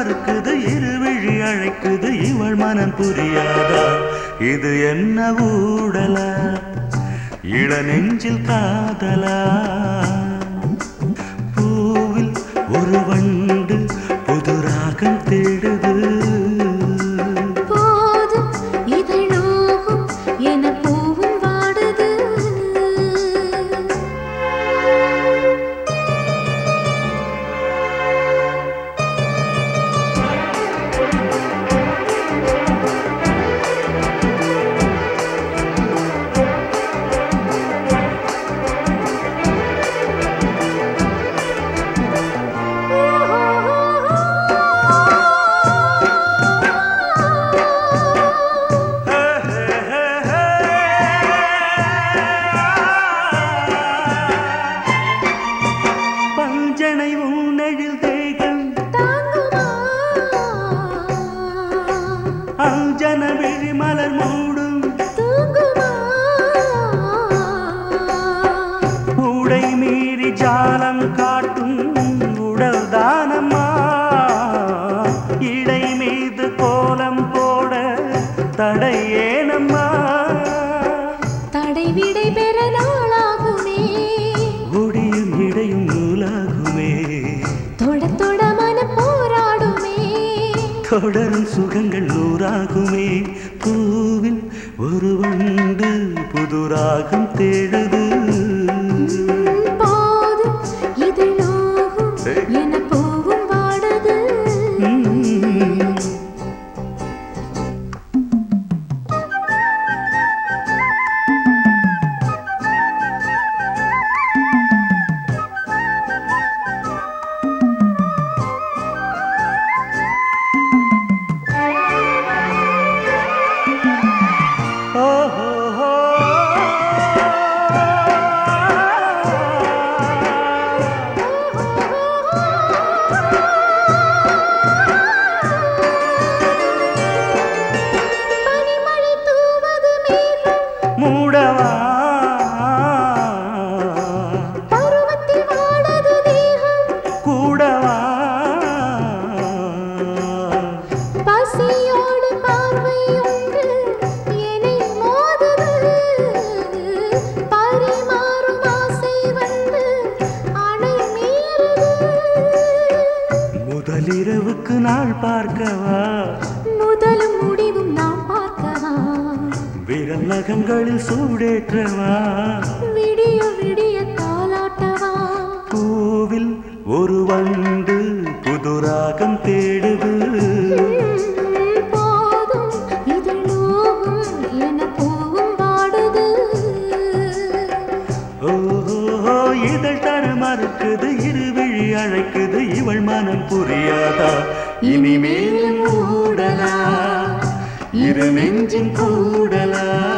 மறுக்குது இருவிழி அழைக்குது இவள் மனம் புரியாதா இது என்ன ஊடலா இள நெஞ்சில் காதலா பூவில் ஒரு வண்டு புது ராகம் தேடுது போதும் இதழோகும் என பூவும் வாடுது பஞ்சனை உன்னெழில் தேகம் தாங்குமா அஞ்சன விழி மலர் மூடும் தூங்குமா உடை மீறி ஜாலம் காட்டும் உடல் தானம்மா இடை மீது கோலம் போட தடை ஏனம்மா தடை விடை பெற நாளாகுமே ஒடியும் இடையும் நூலாகுமே தொட தொட மனம் போராடுமே தொடரும் சுகங்கள் நூறாகுமே பூவில் ஒரு வண்டு புது ராகம் தேடுது போதும் இதழோகும் என பூவும் வாடுது ம். ஓஹோ பனிமழை தூவது மேகம் மூடவா பருவத்தில் வாடது தேகம் கூடவா பசியோடு பார்வை ஒன்று என்னை மோதுது பரிமாறும் ஆசை வந்து அணை மீறுது முதலிரவுக்கு நாள் பார்க்கவா முதலும் முடிவும் நாம் பார்க்கவா விரல் நகங்களில் சூடேற்றவா விடிய விடிய தாலாட்டவா பூவில் ஒரு வண்டு புது ராகம் தேடுது போதும் இதழோகும் என பூவும் வாடுது ஓஹோ இதழ் தர மறுக்குது இருவிழி அழைக்குது இவள் மனம் புரியாதா இனிமேல் மூடலா இரு நெஞ்சின் கூடலா